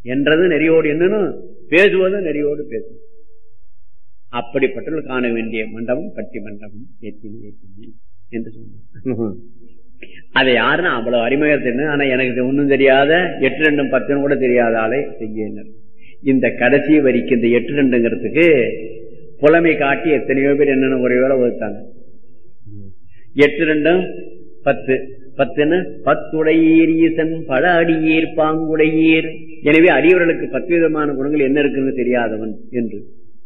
என்றது நெறியோடு என்னன்னு பேசுவதும் நெறியோடு பேசும் அப்படிப்பட்டவர்கள் காண வேண்டிய மண்டபம் பட்டி மண்டபம் ஏத்தினி ஏத்தினி என்று சொன்னார் அதை யாருன்னா அவ்வளவு அறிமுகத்தை என்ன ஆனா எனக்கு இது ஒண்ணும் தெரியாத எட்டு ரெண்டும் பத்துன்னு கூட தெரியாத ஆளை செய்யினர் இந்த கடைசி வரிக்கு இந்த எட்டு ரெண்டுங்கிறதுக்கு புலமை காட்டி எத்தனையோ பேர் என்னென்ன ஒரேவேளை ஒதுத்தாங்க எட்டு ரெண்டும் பத்து பத்துன்னு பத்துடையீர் ஈசன் பல அடியீர் பாங்குடையீர் எனவே அடியவர்களுக்கு பத்து விதமான குணங்கள் என்ன இருக்குன்னு தெரியாதவன் என்று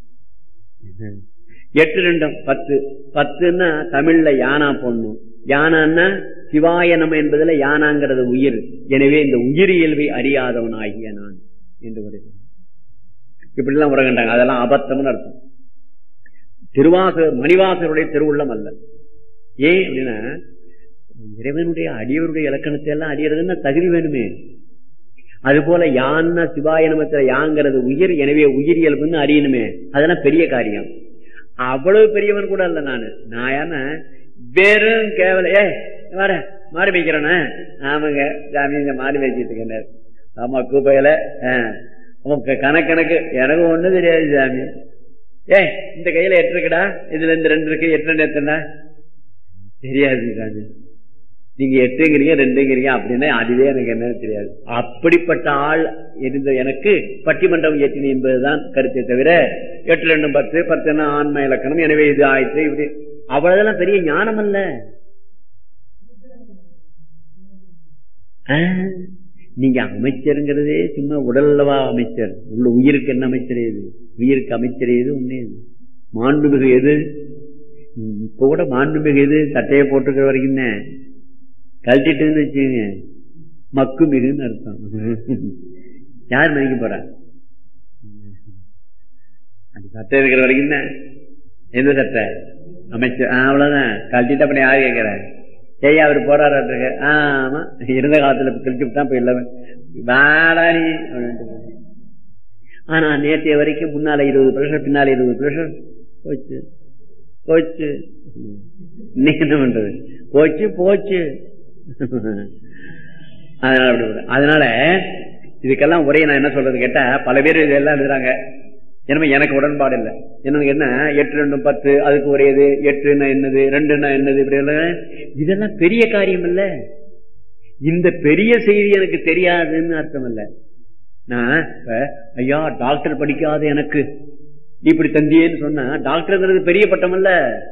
எட்டு ரெண்டும் பத்து பத்துன்னா தமிழ்ல யானா பொண்ணு யானான்னா சிவாயனம் என்பதுல யானாங்கிறது உயிர் எனவே இந்த உயிர் இயல்பை அறியாதவன் ஆகிய நான் என்று வருகிறது இப்படிலாம் உறகண்டாங்க அதெல்லாம் அபத்தம்னு அர்த்தம் திருவாசர் மணிவாசருடைய திருவுள்ளம் அல்ல ஏன் அப்படின்னா இறைவனுடைய அடியவருடைய இலக்கணத்தை எல்லாம் அறியறதுன்னா தகுதி வேணுமே அது போல யான்னா சிவாய நமத்துல யாங்கிறது உயிர் எனவே உயிர் இயல்புன்னு அறியணுமே அதெல்லாம் பெரிய காரியம் அவ்வளவு பெரியவன் கூட இல்ல நானு நான் ஏன்னா வெறும் கேவல ஏ வர மாடு மேய்க்கிறேன்னா ஆமாங்க சாமி இந்த மாடு மேய்ச்சிட்டு இருக்கேன் ஆமா கூப்பையில உங்க கணக்கணக்கு எனக்கு ஒண்ணும் தெரியாது சாமி ஏ இந்த கையில எட்டு இருக்குடா இதுல இந்த ரெண்டு இருக்கு எட்டு ரெண்டு எத்தனை தெரியாது சாமி நீங்க எட்டுங்கிறீங்க ரெண்டுங்கிறீங்க அப்படின்னா அதுவே எனக்கு என்னன்னு தெரியாது அப்படிப்பட்ட ஆள் இருந்த எனக்கு பட்டிமன்றம் ஏற்றினி என்பதுதான் கருத்தை தவிர எட்டு ரெண்டு பத்து பத்துன்னா ஆன்ம இலக்கணம் எனவே இது ஆயிற்று இப்படி அவ்வளவுதெல்லாம் பெரிய ஞானம் அல்ல நீங்க அமைச்சருங்கிறதே சும்மா உடல்லவா அமைச்சர் உள்ள உயிருக்கு என்ன அமைச்சர் எது உயிருக்கு அமைச்சர் எது ஒன்னே மாண்புமிகு எது இப்ப கூட மாண்புமிகு எது சட்டையை போட்டுக்கிற வரைக்கும் தான் கழட்டிட்டுன்னு வச்சுங்க மக்கு மிகுன்னு அர்த்தம் யார் மதிக்க போறா அந்த சட்டை இருக்கிற வரைக்கும் தான் எந்த சட்டை அமைச்சர் அவ்வளவுதான் கழட்டிட்டு அப்படி யாரு கேட்கிற ஏய் அவர் போறாரு ஆமா இருந்த காலத்துல கழிச்சு விட்டான் போய் இல்லவன் வாடா நீ ஆனா நேற்றைய வரைக்கும் முன்னால இருபது பிரஷர் பின்னால இருபது பிரஷர் போச்சு போச்சு இன்னைக்கு என்ன பண்றது போச்சு போச்சு அதனால அப்படி அதனால இதுக்கெல்லாம் ஒரே நான் என்ன சொல்றது கேட்டா பல பேர் இதெல்லாம் எழுதுறாங்க எனவே எனக்கு உடன்பாடு இல்லை எனக்கு என்ன எட்டு ரெண்டு பத்து அதுக்கு ஒரே இது எட்டுன்னா என்னது ரெண்டுன்னா என்னது இப்படி இதெல்லாம் பெரிய காரியம் இல்ல இந்த பெரிய செய்தி எனக்கு தெரியாதுன்னு அர்த்தம் இல்ல நான் ஐயா டாக்டர் படிக்காத எனக்கு இப்படி தந்தியேன்னு சொன்னா டாக்டர்ங்கிறது பெரிய பட்டம் அல்ல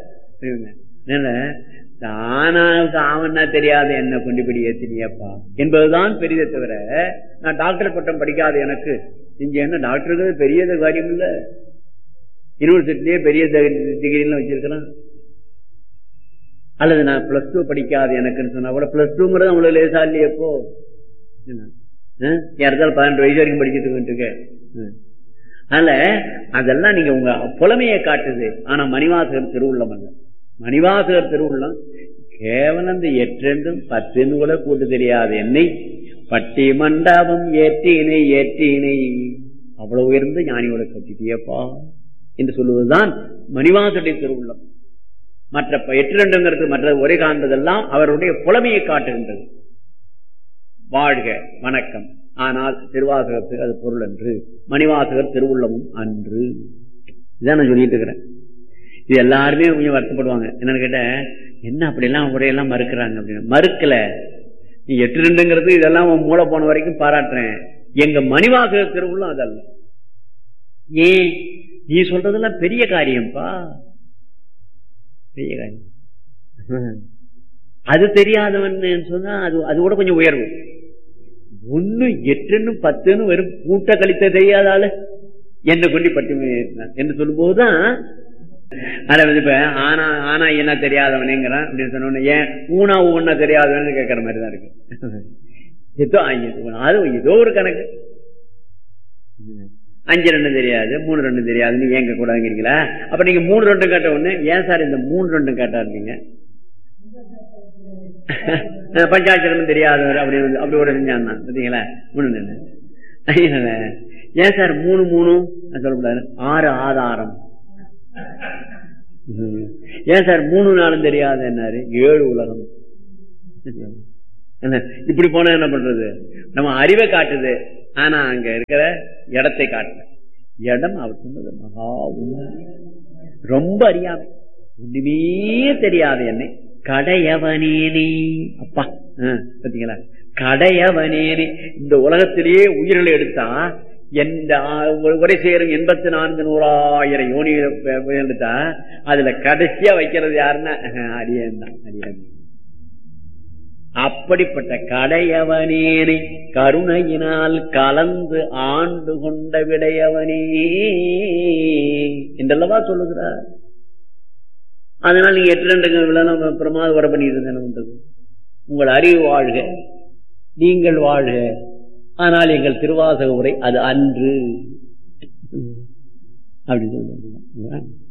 தானாவுக்கு ஆவன்னா தெரியாத என்ன கொண்டுபடி ஏத்தினியப்பா என்பதுதான் பெரியதை தவிர நான் டாக்டர் பட்டம் படிக்காத எனக்கு இங்க என்ன டாக்டருக்கு பெரிய காரியம் இல்ல யூனிவர்சிட்டிலேயே பெரிய டிகிரிலாம் வச்சிருக்கலாம் அல்லது நான் பிளஸ் டூ படிக்காத எனக்குன்னு சொன்னா கூட பிளஸ் டூங்கிறது அவ்வளவு லேசா இல்லையப்போ யாருக்காலும் பதினெட்டு வயசு வரைக்கும் படிச்சுட்டு இருக்கேன் அதனால அதெல்லாம் நீங்க உங்க புலமையை காட்டுது ஆனா மணிவாசகர் திருவுள்ளம் அல்ல மணிவாசகர் திருவுள்ளம் கேவலம் இந்த எட்டெண்டும் பத்துன்னு கூட கூட்டு தெரியாது என்னை பட்டி மண்டபம் ஏற்றினை ஏற்றினை அவ்வளவு உயர்ந்த ஞானியோட கட்டிட்டியப்பா என்று சொல்லுவதுதான் மணிவாசனுடைய திருவுள்ளம் மற்ற எட்டு ரெண்டுங்கிறது மற்ற ஒரே காண்பதெல்லாம் அவருடைய புலமையை காட்டுகின்றது வாழ்க வணக்கம் ஆனால் திருவாசகத்துக்கு அது பொருள் அன்று மணிவாசகர் திருவுள்ளமும் அன்று இதான் நான் சொல்லிட்டு இருக்கிறேன் இது எல்லாருமே கொஞ்சம் வருத்தப்படுவாங்க என்னன்னு கேட்ட என்ன அப்படிலாம் உரையெல்லாம் மறுக்கிறாங்க அப்படின்னு மறுக்கல நீ எட்டு ரெண்டுங்கிறது இதெல்லாம் உன் மூளை போன வரைக்கும் பாராட்டுறேன் எங்க மணிவாசகர் திருவுள்ளம் அதல்ல ஏன் நீ சொல்றதெல்லாம் பெரிய காரியம்ப்பா பெரிய காரியம் அது தெரியாதவன் சொன்னா அது அது கூட கொஞ்சம் உயர்வு ஒன்னு எட்டுன்னு பத்துன்னு வெறும் கூட்ட கழித்த தெரியாத ஆளு என்ன கொண்டு பட்டி என்று சொல்லும்போதுதான் அதாவது இப்ப ஆனா ஆனா என்ன தெரியாதவனேங்கிறான் அப்படின்னு சொன்ன ஏன் ஊனா ஊன்னா தெரியாதவன்னு கேட்கற மாதிரி தான் இருக்கு ஏதோ அது ஏதோ ஒரு கணக்கு அஞ்சு ரெண்டு தெரியாது மூணு ரெண்டு தெரியாதுன்னு ஏங்க கூடாதுங்கிறீங்களா அப்ப நீங்க மூணு ரெண்டு கேட்ட உடனே ஏன் சார் இந்த மூணு ரெண்டு கேட்டா இருந்தீங்க பஞ்சாட்சரம் தெரியாதவர் அப்படி அப்படி ஒரு செஞ்சான் பார்த்தீங்களா மூணு ஏன் சார் மூணு மூணு சொல்லக்கூடாது ஆறு ஆதாரம் ஏன் சார் மூணு நாளும் தெரியாது என்னாரு ஏழு உலகம் இப்படி போனா என்ன பண்றது நம்ம அறிவை காட்டுது ஆனா அங்க இருக்கிற இடத்தை காட்டல இடம் அவர் சொன்னது மகா உண்மை ரொம்ப அறியாமை ஒண்ணுமே தெரியாது என்னை கடையவனேனே அப்பா ஆ, பாத்தீங்களா கடையவனேனே இந்த உலகத்திலேயே உயிர்களை எடுத்தா எந்த உரை சேரும் எண்பத்தி நான்கு நூறாயிரம் யோனி எடுத்தா அதுல கடைசியா வைக்கிறது யாருன்னா அடியன் தான் அடியன் அப்படிப்பட்ட கடையவனேனை கருணையினால் கலந்து ஆண்டு கொண்ட விடையவனே என்றல்லவா சொல்லுகிறார் அதனால நீங்க எட்டு ரெண்டு விழா பிரமாத வர பண்ணிட்டு இருந்தேன் பண்றது உங்கள் அறிவு வாழ்க நீங்கள் வாழ்க ஆனால் எங்கள் திருவாசக உரை அது அன்று அப்படி சொல்லுவாங்க